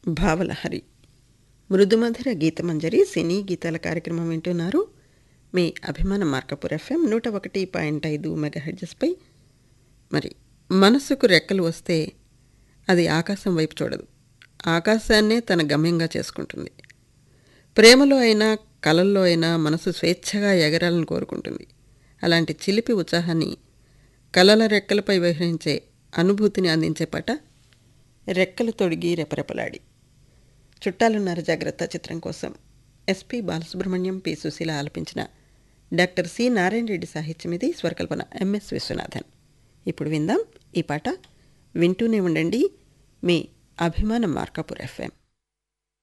భావలహరి మృదుమధుర గీతమంజరి సినీ గీతాల కార్యక్రమం వింటున్నారు మీ అభిమాన మార్కపూర్ ఎఫ్ఎం నూట ఒకటి పాయింట్ ఐదు మెగాహెడ్జెస్పై మరి మనసుకు రెక్కలు వస్తే అది ఆకాశం వైపు చూడదు ఆకాశాన్నే తన గమ్యంగా చేసుకుంటుంది ప్రేమలో అయినా కలల్లో అయినా మనసు స్వేచ్ఛగా ఎగరాలని కోరుకుంటుంది అలాంటి చిలిపి ఉత్సాహాన్ని కలల రెక్కలపై విహరించే అనుభూతిని అందించే పాట రెక్కలు తొడిగి రెపరెపలాడి చుట్టాలున్నారు జాగ్రత్త చిత్రం కోసం ఎస్పి బాలసుబ్రహ్మణ్యం పి సుశీల ఆలపించిన డాక్టర్ సి నారాయణ రెడ్డి సాహిత్యం ఇది స్వరకల్పన ఎంఎస్ విశ్వనాథన్ ఇప్పుడు విందాం ఈ పాట వింటూనే ఉండండి మీ అభిమాన మార్కాపూర్ ఎఫ్ఎం